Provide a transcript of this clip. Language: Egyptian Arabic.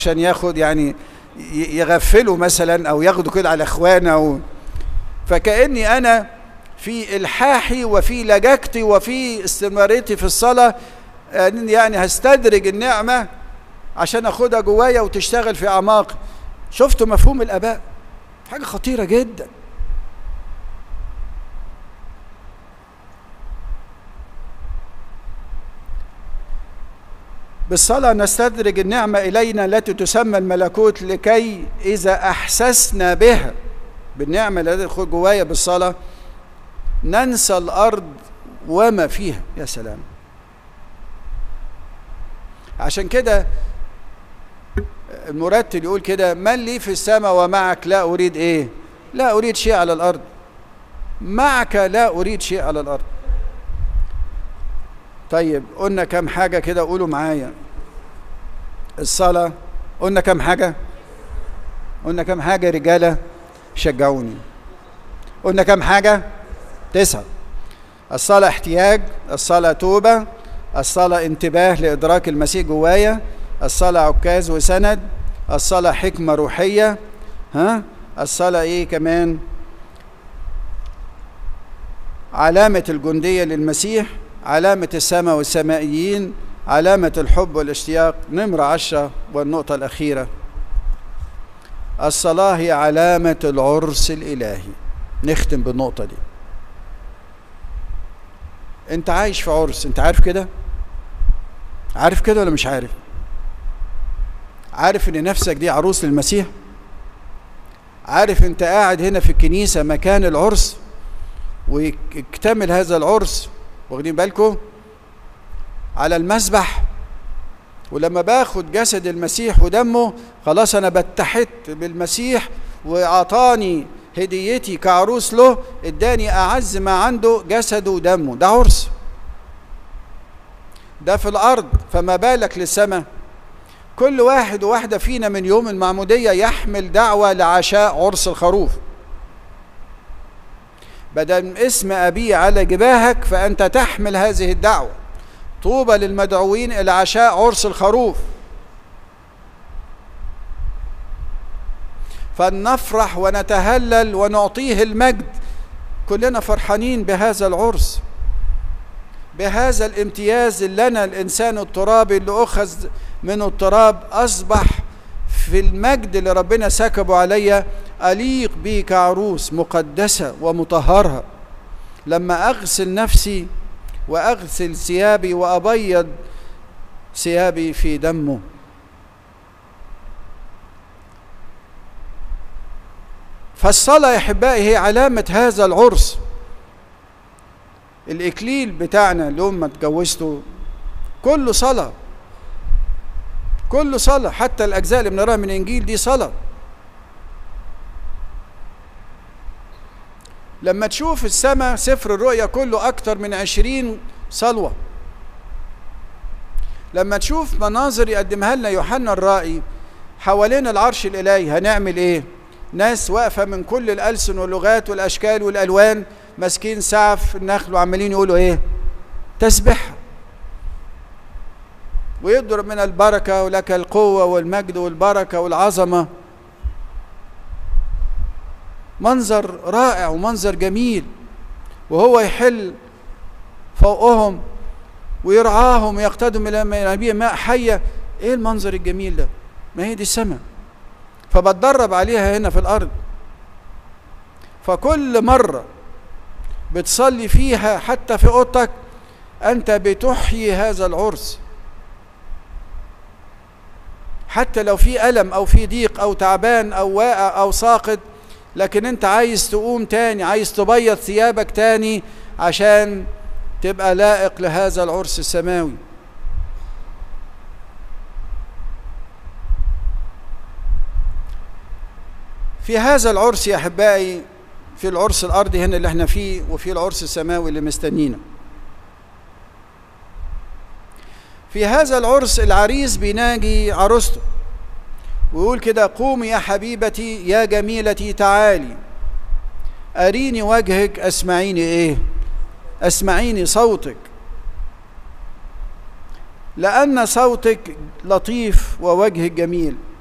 عشان ياخد يعني ي- يغفله مثلا او ياخده كده على اخوانه و... فكاني انا في الحاحي وفي لجاجتي وفي استمراريتي في الصلاه يعني هستدرج النعمه عشان اخدها جوايا وتشتغل في اعماقي شفتوا مفهوم الاباء حاجه خطيره جدا بالصلاة نستدرج النعمة إلينا التي تسمى الملكوت لكي إذا أحسسنا بها بالنعمة التي تدخل جوايا بالصلاة ننسى الأرض وما فيها يا سلام عشان كده المرتل يقول كده من لي في السماء ومعك لا أريد إيه لا أريد شيء على الأرض معك لا أريد شيء على الأرض طيب قلنا كم حاجة كده قولوا معايا الصلاة قلنا كم حاجة قلنا كم حاجة رجالة شجعوني قلنا كم حاجة تسعة الصلاة احتياج الصلاة توبة الصلاة انتباه لإدراك المسيح جوايا الصلاة عكاز وسند الصلاة حكمة روحية ها الصلاة ايه كمان علامة الجندية للمسيح علامة السماء والسمائيين علامة الحب والاشتياق نمرة عشرة والنقطة الأخيرة الصلاة هي علامة العرس الإلهي نختم بالنقطة دي أنت عايش في عرس أنت عارف كده عارف كده ولا مش عارف عارف ان نفسك دي عروس للمسيح عارف انت قاعد هنا في الكنيسة مكان العرس ويكتمل هذا العرس واخدين بالكم على المسبح ولما باخد جسد المسيح ودمه خلاص انا بتحدت بالمسيح واعطاني هديتي كعروس له اداني اعز ما عنده جسده ودمه ده عرس ده في الارض فما بالك للسماء كل واحد وواحده فينا من يوم المعموديه يحمل دعوه لعشاء عرس الخروف بدل اسم أبي على جباهك فأنت تحمل هذه الدعوة طوبى للمدعوين إلى عشاء عرس الخروف فلنفرح ونتهلل ونعطيه المجد كلنا فرحانين بهذا العرس بهذا الامتياز اللي لنا الإنسان الترابي اللي أخذ من التراب أصبح في المجد اللي ربنا سكبه عليا أليق بي كعروس مقدسة ومطهرة لما أغسل نفسي وأغسل ثيابي وأبيض ثيابي في دمه فالصلاة يا أحبائي هي علامة هذا العرس الإكليل بتاعنا اليوم ما اتجوزتوا كله صلاة كله صلاة حتى الأجزاء اللي بنراها من الإنجيل دي صلاة لما تشوف السماء سفر الرؤيا كله أكتر من عشرين صلوة لما تشوف مناظر يقدمها لنا يوحنا الرائي حوالين العرش الإلهي هنعمل إيه؟ ناس واقفة من كل الألسن واللغات والأشكال والألوان ماسكين سعف النخل وعمالين يقولوا إيه؟ تسبح ويضرب من البركة ولك القوة والمجد والبركة والعظمة منظر رائع ومنظر جميل وهو يحل فوقهم ويرعاهم ويقتدم الى منابيع ماء حيه ايه المنظر الجميل ده ما هي دي السماء فبتدرب عليها هنا في الارض فكل مره بتصلي فيها حتى في اوضتك انت بتحيي هذا العرس حتى لو في الم او في ضيق او تعبان او واقع او ساقط لكن انت عايز تقوم تاني عايز تبيض ثيابك تاني عشان تبقى لائق لهذا العرس السماوي في هذا العرس يا احبائي في العرس الارضي هنا اللي احنا فيه وفي العرس السماوي اللي مستنينا في هذا العرس العريس بيناجي عروسته ويقول كده قومي يا حبيبتي يا جميلتي تعالي أريني وجهك أسمعيني إيه أسمعيني صوتك لأن صوتك لطيف ووجهك جميل